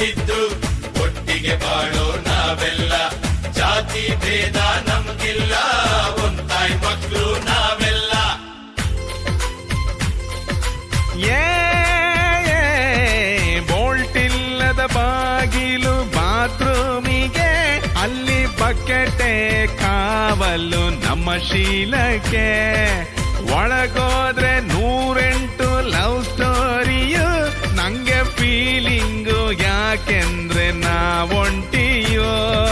ಸಿಗದಿದ್ರು ಒಟ್ಟಿಗೆ ಬಾಳೋ ನಾವೆಲ್ಲ ಜಾತಿ ಭೇದ ನಮ್ಗಿಲ್ಲ ಒಂದಾಯ್ ಮಕ್ಕಳು ನಾವೆಲ್ಲ ಏ ಬೋಲ್ಟ್ ಇಲ್ಲದ ಬಾಗಿಲು ಬಾತ್ರೂಮಿಗೆ ಅಲ್ಲಿ ಬಕೆಟೆ ಕಾವಲು ನಮ್ಮ ಶೀಲಕ್ಕೆ ಒಳಗೋದ್ರೆ ನೂರೆಂಟು ಲವ್ ಸ್ಟೋರಿಯು ನಂಗೆ ಫೀಲಿಂಗು ಯಾಕೆಂದ್ರೆ ನಾವೊಂಟಿಯೋ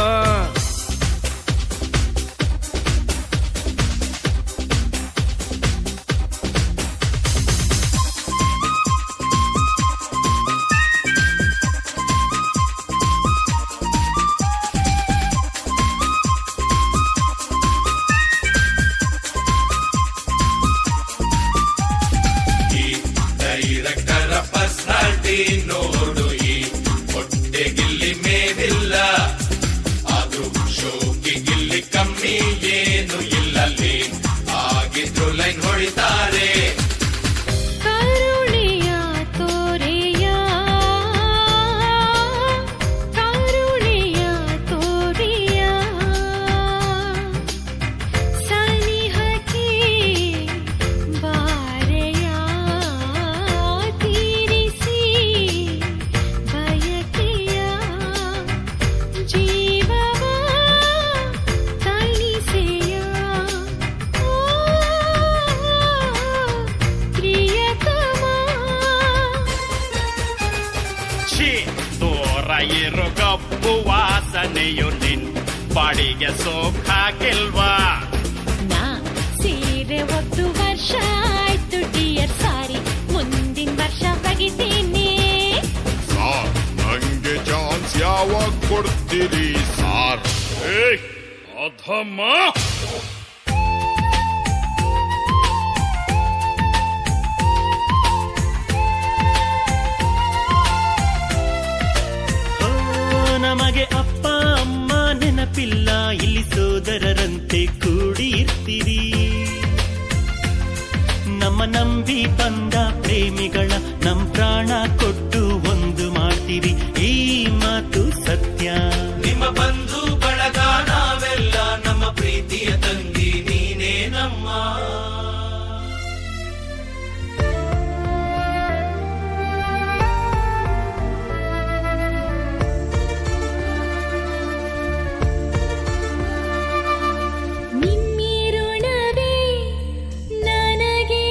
ಈ ಡೈರೆಕ್ಟರ ಪರ್ಸನಾಲಿಟಿ ನೋಡು ಈ ಹೊಟ್ಟೆಗಿಲ್ಲಿ ಮೇವಿಲ್ಲ ಆದ್ರೂ ಶೋಕಿ ಗಿಲ್ಲಿ ಕಮ್ಮಿ ಏನು ಇಲ್ಲಲ್ಲಿ ಆಗಿದ್ರು ಲೈನ್ ಹೊಡಿತಾರೆ ಕರುಣೆಯ ತೋರೆಯ ಕರುಣೆಯ ತೋರೆಯ ಸನಿಹಕ್ಕೆ ಬಾರೆಯ ತೀರಿಸಿ ಬಯಕೆಯ ಜೀವವ ತಣಿಸೆಯ ಓ ಪ್ರಿಯತಮ ಛೀ ದೂರ ಇರೋ ಕಪ್ಪು ವಾಸನೆಯು ನಿನ್ ಬಾಡಿಗೆ ಸೋಕಾಗಿಲ್ವಾ ನಾ ಸೀರೆ ಒಂದು ವರ್ಷ ಆಯ್ತು ಡಿಯರ್ ಸಾರಿ ಮುಂದಿನ ವರ್ಷ ಬಗಿತೀನಿ ಸಾರ್ ನಂಗೆ ಚಾನ್ಸ್ ಯಾವಾಗ ಕೊಡ್ತೀರಿ ಸಾರ್ ಏಯ್ ಅಧಮ್ಮ ಓ, ನಮಗೆ ಅಪ್ಪ ಅಮ್ಮ ನೆನಪಿಲ್ಲ ಇಲ್ಲಿ ಸೋದರರಂತೆ ಕೂಡಿ ಇರ್ತೀರಿ ನಮ್ಮ ನಂಬಿ ಬಂದ ಪ್ರೇಮಿಗಳ ನಮ್ ಪ್ರಾಣ ಕೊಟ್ಟು ಒಂದು ಮಾಡ್ತೀರಿ ಈ ಮಾತು ಸತ್ಯ ನಿಮ್ಮ ಬಂಧು ಬಳಗ ನಾವೆಲ್ಲ ನಮ್ಮ ಪ್ರೀತಿಯ ತಂಗಿ ನೀನೇ ನಮ್ಮ ನಿಮ್ಮಿರುಣವೇ ನನಗೆ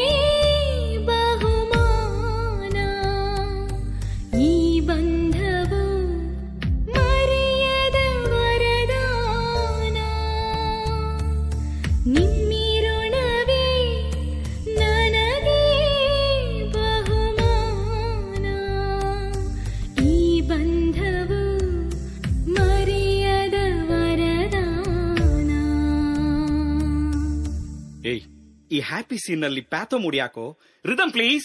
ಬಹುಮಾನ ಈ ಬಂಧವು ಮರೆಯದ ವರದಾನ ನಿಮ್ಮಿರುಣವೇ ನನಗೆ ಬಹುಮಾನ ಈ ಬಂಧವು ಮರೆಯದ ವರದಾನ ಏಯ್ ಈ ಹ್ಯಾಪಿ ಸೀನ್ ನಲ್ಲಿ ಪ್ಯಾಥೋ ಮುಡಿಯಾಕೋ ರಿದಮ್ ಪ್ಲೀಸ್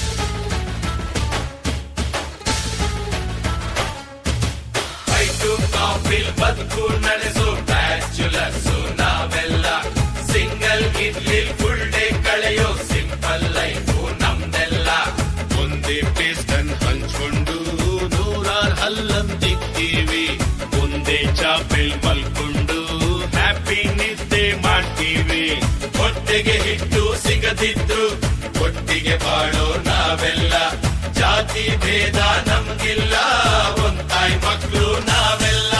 ಐಟು ಕಾಫಿಲ್ ಬದುಕು ನಡೆಸು ಬ್ಯಾಚುಲರ್ಸ್ ನಾವೆಲ್ಲ ಸಿಂಗಲ್ ಇಡ್ಲಿ ಫುಲ್ ಡೇ ಕಳೆಯೋ ಸಿಂಪಲ್ ಲೈಫು ನಮ್ದೆಲ್ಲ ಒಂದೇ ಪೇಸ್ಟನ್ ಹಂಚ್ಕೊಂಡು ನೂರಾರ್ ಹಲ್ಲಂತಿದ್ದೀವಿ ಒಂದೇ ಚಾಪೆಲ್ ಮಲ್ಕೊಂಡು ಹ್ಯಾಪಿ ನಿದ್ದೆ ಮಾಡ್ತೀವಿ ಹೊಟ್ಟೆಗೆ ಹಿಟ್ಟು ಸಿಗದಿದ್ರು ಒಟ್ಟಿಗೆ ಬಾಳೋ ನಾವೆಲ್ಲ ಜಾತಿ ಭೇದ ನಮ್ಗಿಲ್ಲ ಒಂದಾಯ್ ಮಕ್ಕಳು ನಾವೆಲ್ಲ